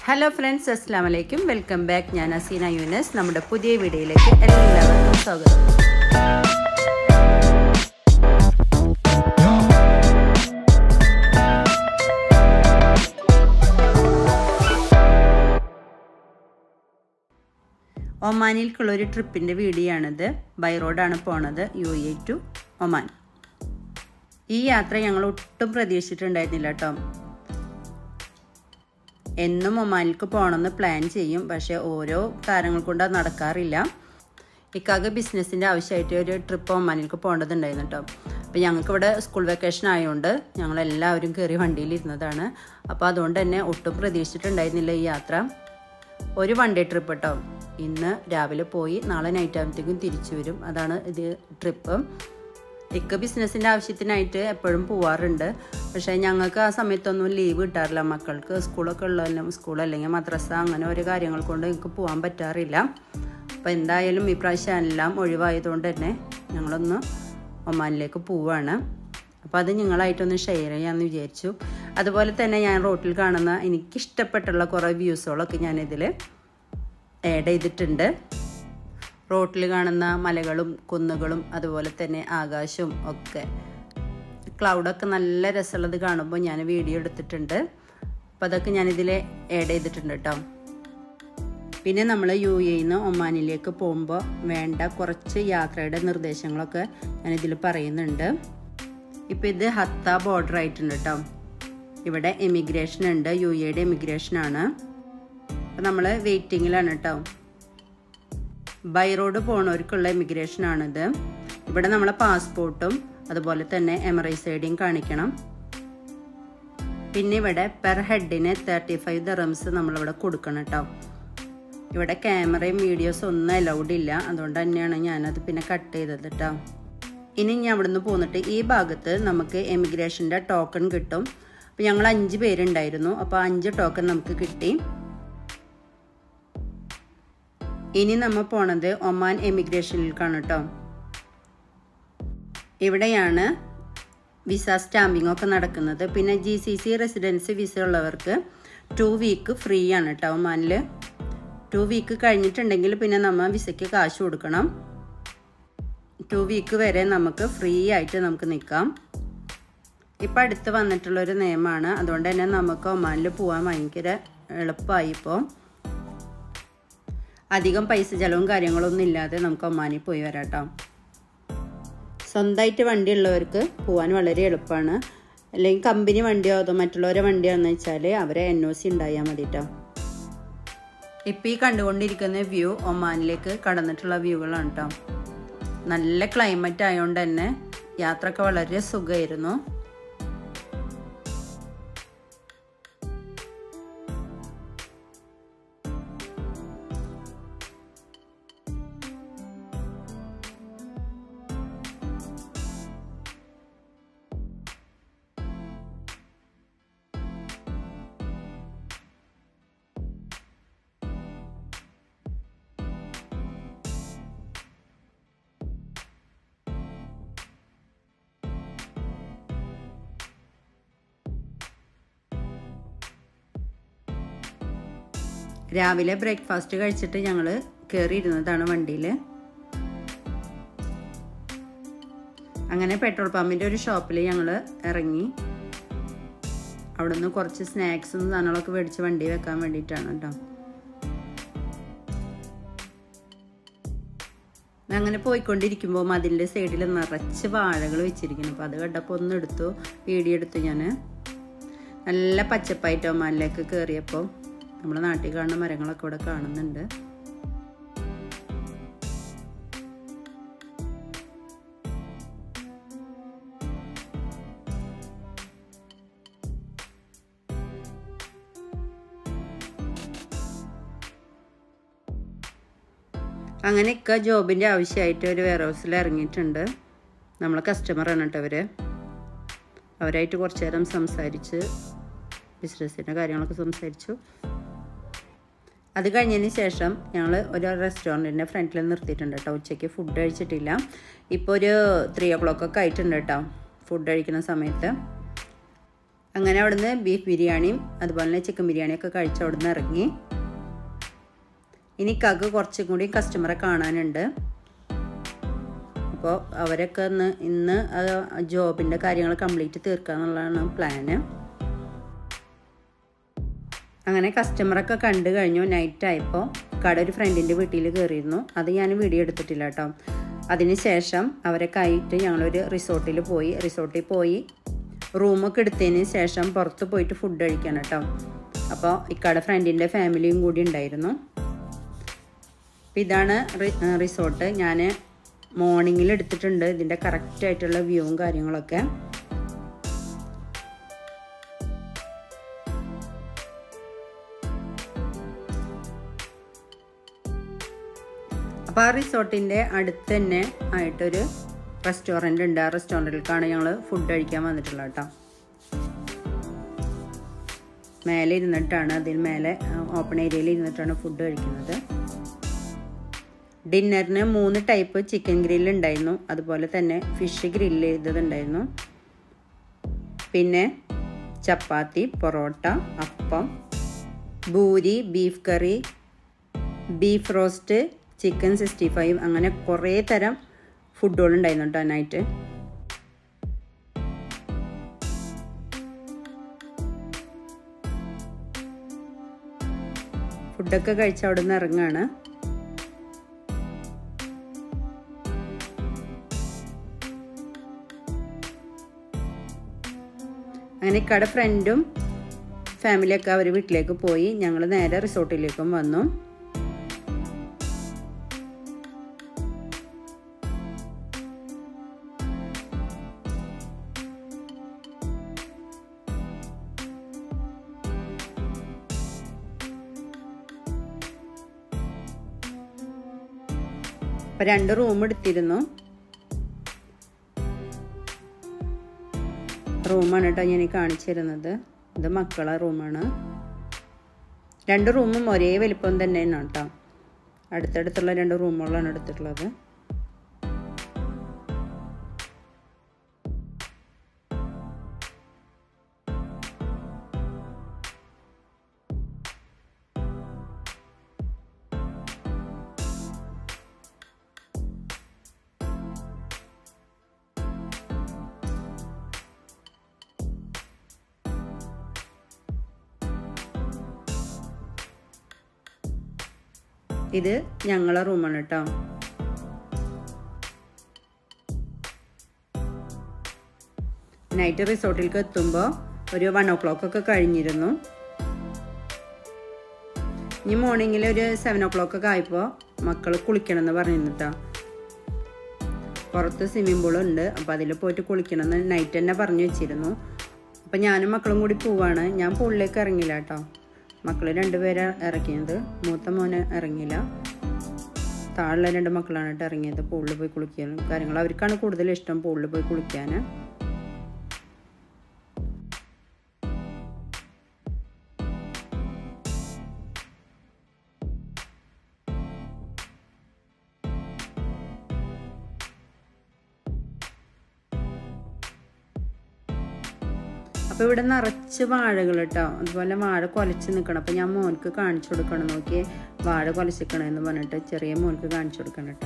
hello friends അസ്സാം വലൈക്കും welcome back ഞാൻ അസീന യൂനസ് നമ്മുടെ പുതിയ വീഡിയോയിലേക്ക് എല്ലാവർക്കും സ്വാഗതം ഒമാനിലേക്കുള്ള ഒരു ട്രിപ്പിൻ്റെ വീഡിയോ ആണിത് ബൈ റോഡാണ് പോണത് യു എ ടു ഒമാൻ ഈ യാത്ര ഞങ്ങൾ ഒട്ടും പ്രതീക്ഷിച്ചിട്ടുണ്ടായിരുന്നില്ല കേട്ടോ എന്നും ഒമാനിലേക്ക് പോകണമെന്ന് പ്ലാൻ ചെയ്യും പക്ഷേ ഓരോ കാര്യങ്ങൾ കൊണ്ട് അത് നടക്കാറില്ല ഇക്കാകെ ബിസിനസ്സിൻ്റെ ആവശ്യമായിട്ട് ഒരു ട്രിപ്പ് ഒമാനിലേക്ക് പോകേണ്ടതുണ്ടായിരുന്നു കേട്ടോ അപ്പോൾ ഞങ്ങൾക്ക് ഇവിടെ സ്കൂൾ വെക്കേഷൻ ആയതുകൊണ്ട് ഞങ്ങളെല്ലാവരും കയറി വണ്ടിയിലിരുന്നതാണ് അപ്പോൾ അതുകൊണ്ട് തന്നെ ഒട്ടും പ്രതീക്ഷിച്ചിട്ടുണ്ടായിരുന്നില്ല ഈ യാത്ര ഒരു വൺ ഡേ ട്രിപ്പ് കേട്ടോ ഇന്ന് രാവിലെ പോയി നാളെ നൈറ്റ് ആകുമ്പോഴത്തേക്കും തിരിച്ചു വരും അതാണ് ഇത് ട്രിപ്പ് ഇക്ക ബിസിനസ്സിൻ്റെ ആവശ്യത്തിനായിട്ട് എപ്പോഴും പോവാറുണ്ട് പക്ഷേ ഞങ്ങൾക്ക് ആ സമയത്തൊന്നും ലീവ് കിട്ടാറില്ല മക്കൾക്ക് സ്കൂളൊക്കെ ഉള്ളതെല്ലാം സ്കൂൾ അല്ലെങ്കിൽ മദ്രസ അങ്ങനെ ഓരോ കാര്യങ്ങൾ കൊണ്ട് എനിക്ക് പോകാൻ പറ്റാറില്ല അപ്പോൾ എന്തായാലും ഈ പ്രാവശ്യം എല്ലാം ഒഴിവായതുകൊണ്ട് തന്നെ ഞങ്ങളൊന്ന് ഒമാനിലേക്ക് പോവാണ് അപ്പോൾ അത് നിങ്ങളായിട്ടൊന്ന് ഷെയർ ചെയ്യാമെന്ന് വിചാരിച്ചു അതുപോലെ തന്നെ ഞാൻ റോട്ടിൽ കാണുന്ന എനിക്കിഷ്ടപ്പെട്ടുള്ള കുറേ വ്യൂസുകളൊക്കെ ഞാനിതിൽ ആഡ് ചെയ്തിട്ടുണ്ട് റോട്ടിൽ കാണുന്ന മലകളും കുന്നുകളും അതുപോലെ തന്നെ ആകാശവും ഒക്കെ ക്ലൗഡൊക്കെ നല്ല രസമുള്ളത് കാണുമ്പോൾ ഞാൻ വീഡിയോ എടുത്തിട്ടുണ്ട് അപ്പോൾ അതൊക്കെ ഞാനിതിൽ ആഡ് ചെയ്തിട്ടുണ്ട് കേട്ടോ പിന്നെ നമ്മൾ യു എയിൽ നിന്ന് ഒമാനിലേക്ക് പോകുമ്പോൾ വേണ്ട കുറച്ച് യാത്രയുടെ നിർദ്ദേശങ്ങളൊക്കെ ഞാനിതിൽ പറയുന്നുണ്ട് ഇപ്പോൾ ഇത് ഹത്ത ബോർഡർ ആയിട്ടുണ്ട് കേട്ടോ ഇവിടെ എമിഗ്രേഷൻ ഉണ്ട് യു എയുടെ എമിഗ്രേഷനാണ് അപ്പോൾ നമ്മൾ വെയിറ്റിങ്ങിലാണ് കേട്ടോ ബൈ റോഡ് പോണവർക്കുള്ള എമിഗ്രേഷൻ ആണിത് ഇവിടെ നമ്മളെ പാസ്പോർട്ടും അതുപോലെ തന്നെ എമറൈസ് ഐഡിയും കാണിക്കണം പിന്നെ ഇവിടെ പെർ ഹെഡിന് തേർട്ടി ഫൈവ് ദറംസ് നമ്മളിവിടെ കൊടുക്കണം കേട്ടോ ഇവിടെ ക്യാമറയും വീഡിയോസും ഒന്നും അലൗഡ് ഇല്ല അതുകൊണ്ട് തന്നെയാണ് ഞാനത് പിന്നെ കട്ട് ചെയ്തത് കേട്ടോ ഇനി ഞാൻ അവിടുന്ന് പോന്നിട്ട് ഈ ഭാഗത്ത് നമുക്ക് എമിഗ്രേഷൻ്റെ ടോക്കൺ കിട്ടും അപ്പോൾ ഞങ്ങൾ അഞ്ച് പേരുണ്ടായിരുന്നു അപ്പോൾ അഞ്ച് ടോക്കൺ നമുക്ക് കിട്ടി ഇനി നമ്മൾ പോണത് ഒമാൻ എമിഗ്രേഷനിലേക്കാണ് കേട്ടോ ഇവിടെയാണ് വിസ സ്റ്റാമ്പിംഗ് ഒക്കെ നടക്കുന്നത് പിന്നെ G C C residence visa ഉള്ളവർക്ക് ടു വീക്ക് ഫ്രീ ആണ് കേട്ടോ ഒമാനിൽ ടു വീക്ക് കഴിഞ്ഞിട്ടുണ്ടെങ്കിൽ പിന്നെ നമ്മൾ വിസയ്ക്ക് കാശ് കൊടുക്കണം ടു വീക്ക് വരെ നമുക്ക് ഫ്രീ ആയിട്ട് നമുക്ക് നിൽക്കാം ഇപ്പം അടുത്ത് വന്നിട്ടുള്ളൊരു നിയമമാണ് അതുകൊണ്ട് തന്നെ നമുക്ക് ഒമാനിൽ പോകാൻ ഭയങ്കര എളുപ്പമായി ഇപ്പോൾ അധികം പൈസ ചിലവും കാര്യങ്ങളൊന്നും ഇല്ലാതെ നമുക്ക് ഒമാനിൽ പോയി വരാം കേട്ടോ സ്വന്തമായിട്ട് വണ്ടി ഉള്ളവർക്ക് പോകാൻ വളരെ എളുപ്പമാണ് അല്ലെങ്കിൽ കമ്പനി വണ്ടിയോ അതോ മറ്റുള്ളവരെ വണ്ടിയോ എന്ന് വെച്ചാൽ അവരെ എൻ ഒ സി ഉണ്ടായാൽ മതി കേട്ടോ ഇപ്പം ഈ കണ്ടുകൊണ്ടിരിക്കുന്ന വ്യൂ ഒമാനിലേക്ക് കടന്നിട്ടുള്ള വ്യൂകളാണ് കേട്ടോ നല്ല ക്ലൈമറ്റ് ആയതുകൊണ്ട് തന്നെ യാത്രയൊക്കെ വളരെ സുഖമായിരുന്നു രാവിലെ ബ്രേക്ക്ഫാസ്റ്റ് കഴിച്ചിട്ട് ഞങ്ങൾ കയറിയിരുന്നതാണ് വണ്ടിയിൽ അങ്ങനെ പെട്രോൾ പമ്പിൻ്റെ ഒരു ഷോപ്പിൽ ഞങ്ങൾ ഇറങ്ങി അവിടെ നിന്ന് കുറച്ച് സ്നാക്സും സാധനങ്ങളൊക്കെ മേടിച്ച് വണ്ടി വെക്കാൻ വേണ്ടിയിട്ടാണ് കേട്ടോ അങ്ങനെ പോയിക്കൊണ്ടിരിക്കുമ്പോൾ മതിലിൻ്റെ സൈഡിൽ നിറച്ച് വാഴകൾ വെച്ചിരിക്കുന്നു അപ്പോൾ അത് കണ്ടപ്പോൾ ഒന്ന് എടുത്തു വീഡിയോ എടുത്തു ഞാൻ നല്ല പച്ചപ്പായിട്ട് ഒമാനിലേക്ക് കയറിയപ്പോൾ നമ്മുടെ നാട്ടിൽ കാണുന്ന മരങ്ങളൊക്കെ ഇവിടെ കാണുന്നുണ്ട് അങ്ങനെയൊക്കെ ജോബിൻ്റെ ആവശ്യമായിട്ട് ഒരു വെയർ ഹൗസിൽ ഇറങ്ങിയിട്ടുണ്ട് നമ്മളെ കസ്റ്റമറാണ് കേട്ടോ അവർ അവരായിട്ട് കുറച്ച് നേരം സംസാരിച്ച് ബിസിനസ്സിൻ്റെ കാര്യങ്ങളൊക്കെ സംസാരിച്ചു അത് കഴിഞ്ഞതിന് ശേഷം ഞങ്ങൾ ഒരു റെസ്റ്റോറൻറ്റിൻ്റെ ഫ്രണ്ടിൽ നിർത്തിയിട്ടുണ്ട് കേട്ടോ ഉച്ചയ്ക്ക് ഫുഡ് കഴിച്ചിട്ടില്ല ഇപ്പോൾ ഒരു ത്രീ ഓ ക്ലോക്ക് ഒക്കെ ആയിട്ടുണ്ട് കേട്ടോ ഫുഡ് കഴിക്കുന്ന സമയത്ത് അങ്ങനെ അവിടുന്ന് ബീഫ് ബിരിയാണിയും അതുപോലെ തന്നെ ചിക്കൻ ബിരിയാണിയൊക്കെ കഴിച്ച് അവിടുന്ന് ഇറങ്ങി ഇനി കക്ക് കുറച്ചും കൂടി കസ്റ്റമറെ കാണാനുണ്ട് അപ്പോൾ അവരൊക്കെ ഒന്ന് ഇന്ന് ജോബിൻ്റെ കാര്യങ്ങൾ കംപ്ലീറ്റ് തീർക്കുക എന്നുള്ളതാണ് പ്ലാന് അങ്ങനെ കസ്റ്റമറൊക്കെ കണ്ടു കഴിഞ്ഞു നൈറ്റ് ആയപ്പോൾ കട ഒരു ഫ്രണ്ടിൻ്റെ വീട്ടിൽ കയറിയിരുന്നു അത് ഞാൻ വീഡിയോ എടുത്തിട്ടില്ല കേട്ടോ അതിന് ശേഷം അവരൊക്കെ ആയിട്ട് ഞങ്ങളൊരു റിസോർട്ടിൽ പോയി റിസോർട്ടിൽ പോയി റൂമൊക്കെ എടുത്തതിന് ശേഷം പുറത്ത് പോയിട്ട് ഫുഡ് കഴിക്കാൻ കേട്ടോ അപ്പോൾ ഇക്കട ഫ്രണ്ടിൻ്റെ ഫാമിലിയും കൂടി ഉണ്ടായിരുന്നു അപ്പം ഇതാണ് റിസോർട്ട് ഞാൻ മോർണിംഗിൽ എടുത്തിട്ടുണ്ട് ഇതിൻ്റെ കറക്റ്റ് ആയിട്ടുള്ള വ്യൂവും കാര്യങ്ങളൊക്കെ അപ്പോൾ ആ റിസോർട്ടിൻ്റെ അടുത്ത് തന്നെ ആയിട്ടൊരു റെസ്റ്റോറൻ്റ് ഉണ്ട് ആ റെസ്റ്റോറൻറ്റിലേക്കാണ് ഞങ്ങൾ ഫുഡ് കഴിക്കാൻ വന്നിട്ടുള്ളത് കേട്ടോ മേലെ ഇരുന്നിട്ടാണ് അതിൽ മേലെ ഓപ്പൺ ഏരിയയിൽ ഇരുന്നിട്ടാണ് ഫുഡ് കഴിക്കുന്നത് ഡിന്നറിന് മൂന്ന് ടൈപ്പ് ചിക്കൻ ഗ്രില്ല് ഉണ്ടായിരുന്നു അതുപോലെ തന്നെ ഫിഷ് ഗ്രില്ല് ചെയ്തതുണ്ടായിരുന്നു പിന്നെ chapati parotta appam puri beef curry beef roast chicken sixty five അങ്ങനെ കുറേ തരം ഫുഡുകൾ ഉണ്ടായിരുന്നു കേട്ടോ നൈറ്റ് ഫുഡൊക്കെ കഴിച്ച് അവിടെ നിന്ന് ഇറങ്ങാണ് അങ്ങനെ ഇക്കടെ ഫ്രണ്ടും ഫാമിലിയൊക്കെ അവർ വീട്ടിലേക്ക് പോയി ഞങ്ങൾ നേരെ റിസോർട്ടിലേക്കും വന്നു അപ്പം രണ്ട് റൂം എടുത്തിരുന്നു റൂമാണ് കേട്ടോ ഞാൻ കാണിച്ചു തരുന്നത് ഇത് മക്കളെ റൂമാണ് രണ്ട് റൂമും ഒരേ വലിപ്പം തന്നെയാണ് കേട്ടോ അടുത്തടുത്തുള്ള രണ്ട് റൂമുകളാണ് എടുത്തിട്ടുള്ളത് ഇത് ഞങ്ങളെ റൂമാണ് കേട്ടോ നൈറ്റ് റിസോർട്ടിലേക്ക് എത്തുമ്പോൾ ഒരു വൺ ഓ ക്ലോക്ക് ഒക്കെ കഴിഞ്ഞിരുന്നു ഇനി മോർണിംഗിൽ ഒരു സെവൻ ഓ ക്ലോക്ക് ഒക്കെ ആയപ്പോൾ മക്കൾ കുളിക്കണം എന്ന് പറഞ്ഞിരുന്നു കേട്ടോ പുറത്ത് സ്വിമ്മിംഗ് പൂൾ ഉണ്ട് അപ്പോൾ അതിൽ പോയിട്ട് കുളിക്കണം എന്ന് നൈറ്റ് തന്നെ പറഞ്ഞു വെച്ചിരുന്നു അപ്പം ഞാനും മക്കളും കൂടി പോവാണ് ഞാൻ പൂളിലേക്ക് ഇറങ്ങില്ല കേട്ടോ മക്കൾ രണ്ടുപേരെ ഇറക്കിയത് മൂത്ത മോനെ ഇറങ്ങിയില്ല താഴെ രണ്ട് മക്കളാണ് കേട്ടോ ഇറങ്ങിയത് പൂളിൽ പോയി കുളിക്കാനും കാര്യങ്ങൾ അവർക്കാണ് കൂടുതൽ ഇഷ്ടം പൂളിൽ പോയി കുളിക്കാൻ അപ്പോൾ ഇവിടെ നിറച്ച് വാഴകൾ കേട്ടോ അതുപോലെ വാഴ കുലച്ച് നിൽക്കണം അപ്പോൾ ഞാൻ മോൻക്ക് കാണിച്ചു കൊടുക്കണം നോക്കി വാഴ കുലച്ചിക്കണമെന്ന് പറഞ്ഞിട്ട് ചെറിയ മോൻക്ക് കാണിച്ചു കൊടുക്കണം കേട്ടോ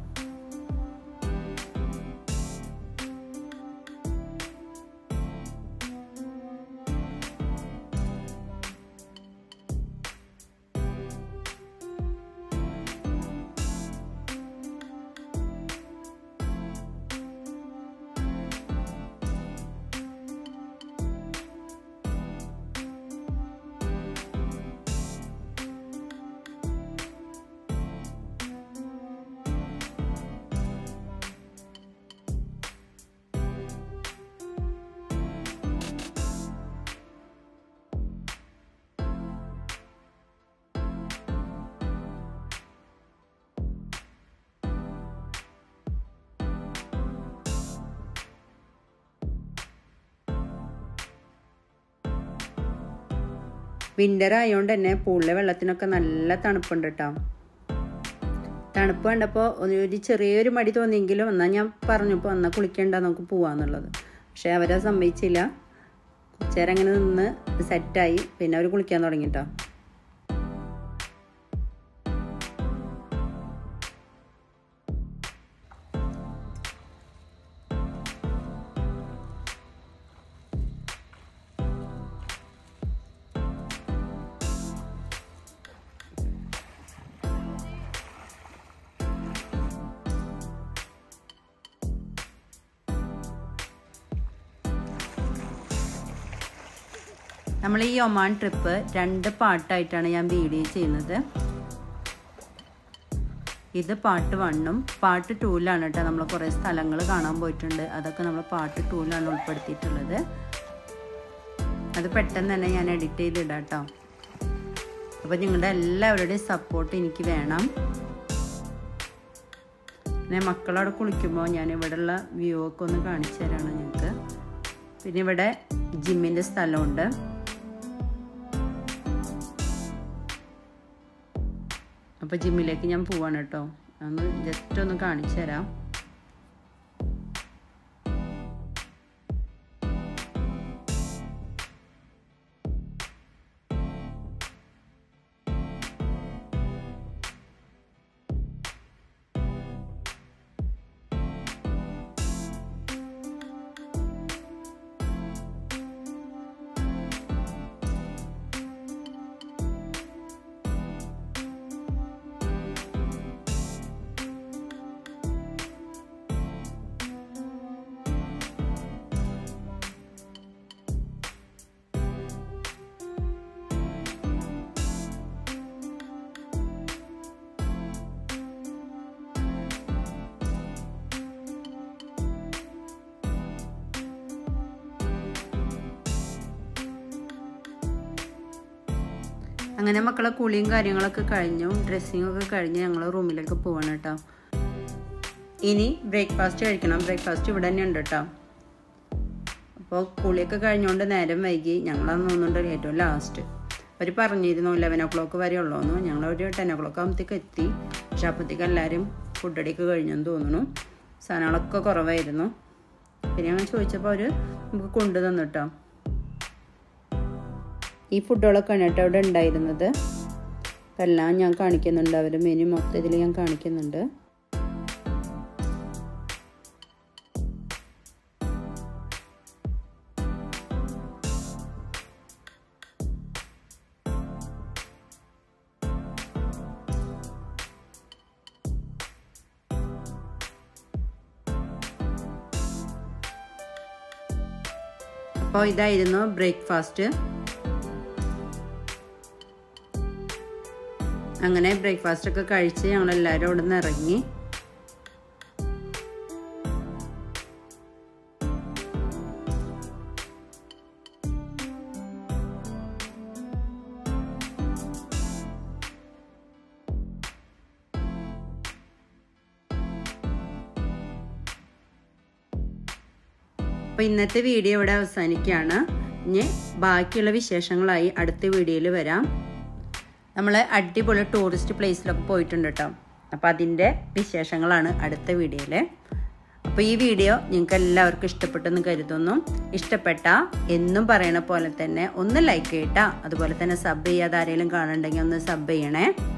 വിൻ്റർ ആയതുകൊണ്ട് തന്നെ പൂളിലെ വെള്ളത്തിനൊക്കെ നല്ല തണുപ്പുണ്ട് കേട്ടോ തണുപ്പ് കണ്ടപ്പോൾ ഒരു ചെറിയൊരു മടി തോന്നിയെങ്കിലും എന്നാൽ ഞാൻ പറഞ്ഞപ്പോൾ എന്നാൽ കുളിക്കണ്ട നമുക്ക് പോവാന്നുള്ളത് പക്ഷേ അവരെ സമ്മതിച്ചില്ല ചേരം അങ്ങനെ നിന്ന് സെറ്റായി പിന്നെ അവർ കുളിക്കാൻ തുടങ്ങി കേട്ടോ നമ്മൾ ഈ ഒമാൻ ട്രിപ്പ് രണ്ട് പാട്ടായിട്ടാണ് ഞാൻ വീഡിയോ ചെയ്യുന്നത് ഇത് പാട്ട് വണ്ണും പാട്ട് ടൂലാണ് കേട്ടോ നമ്മൾ കുറേ സ്ഥലങ്ങൾ കാണാൻ പോയിട്ടുണ്ട് അതൊക്കെ നമ്മൾ പാട്ട് ടൂലാണ് ഉൾപ്പെടുത്തിയിട്ടുള്ളത് അത് പെട്ടെന്ന് തന്നെ ഞാൻ എഡിറ്റ് ചെയ്തിടാം കേട്ടോ അപ്പോൾ നിങ്ങളുടെ എല്ലാവരുടെയും സപ്പോർട്ട് എനിക്ക് വേണം പിന്നെ മക്കളവിടെ കുളിക്കുമ്പോൾ ഞാൻ ഇവിടെയുള്ള വ്യൂ ഒക്കെ ഒന്ന് കാണിച്ചു തരാണ് ഞങ്ങൾക്ക് പിന്നെ ഇവിടെ ജിമ്മിൻ്റെ സ്ഥലമുണ്ട് അപ്പോൾ ജിമ്മിലേക്ക് ഞാൻ പോവാണ് കേട്ടോ ഒന്ന് ജസ്റ്റ് ഒന്ന് കാണിച്ചു തരാം അങ്ങനെ മക്കളെ കുളിയും കാര്യങ്ങളൊക്കെ കഴിഞ്ഞു ഡ്രസ്സിങ് ഒക്കെ കഴിഞ്ഞ് ഞങ്ങൾ റൂമിലേക്ക് പോവാണ് കേട്ടോ ഇനി ബ്രേക്ക്ഫാസ്റ്റ് കഴിക്കണം ബ്രേക്ക്ഫാസ്റ്റ് ഇവിടെ തന്നെ ഉണ്ട് കേട്ടോ അപ്പോൾ കുളിയൊക്കെ കഴിഞ്ഞുകൊണ്ട് നേരം വൈകി ഞങ്ങളന്ന് തോന്നുന്നുണ്ട് ഏറ്റവും ലാസ്റ്റ് അവർ പറഞ്ഞിരുന്നു ലെവൻ ഓ ക്ലോക്ക് വരെ ഉള്ളൂന്ന് ഞങ്ങൾ ഒരു ടെൻ ഓ ക്ലോക്ക് ആകുമ്പോഴത്തേക്ക് എത്തി പക്ഷെ അപ്പോഴത്തേക്ക് എല്ലാവരും ഫുഡടിയൊക്കെ കഴിഞ്ഞെന്ന് തോന്നുന്നു സാധനങ്ങളൊക്കെ കുറവായിരുന്നു പിന്നെ ഞങ്ങൾ ചോദിച്ചപ്പോൾ അവർ നമുക്ക് കൊണ്ടു തന്നു കേട്ടോ ഈ ഫുഡുകളൊക്കെയാണ് കേട്ടോ അവിടെ ഉണ്ടായിരുന്നത് അപ്പം എല്ലാം ഞാൻ കാണിക്കുന്നുണ്ട് അവർ മെനു മൊത്തത്തിൽ ഞാൻ കാണിക്കുന്നുണ്ട് അപ്പോൾ ഇതായിരുന്നു ബ്രേക്ക്ഫാസ്റ്റ് അങ്ങനെ ബ്രേക്ക്ഫാസ്റ്റ് ഒക്കെ കഴിച്ച് ഞങ്ങളെല്ലാവരും അവിടെ നിന്ന് ഇറങ്ങി അപ്പോൾ ഇന്നത്തെ വീഡിയോ ഇവിടെ അവസാനിക്കുകയാണ് ഇനി ബാക്കിയുള്ള വിശേഷങ്ങളായി അടുത്ത വീഡിയോയിൽ വരാം നമ്മൾ അടിപൊളി ടൂറിസ്റ്റ് പ്ലേസിലൊക്കെ പോയിട്ടുണ്ട് കേട്ടോ അപ്പോൾ അതിൻ്റെ വിശേഷങ്ങളാണ് അടുത്ത വീഡിയോയിൽ അപ്പോൾ ഈ വീഡിയോ നിങ്ങൾക്ക് എല്ലാവർക്കും ഇഷ്ടപ്പെട്ടെന്ന് കരുതുന്നു ഇഷ്ടപ്പെട്ട എന്നും പറയണ പോലെ തന്നെ ഒന്ന് ലൈക്ക് ചെയ്യട്ടാ അതുപോലെ തന്നെ സബ് ചെയ്യാതെ ആരെങ്കിലും കാണുന്നുണ്ടെങ്കിൽ ഒന്ന് സബ് ചെയ്യണേ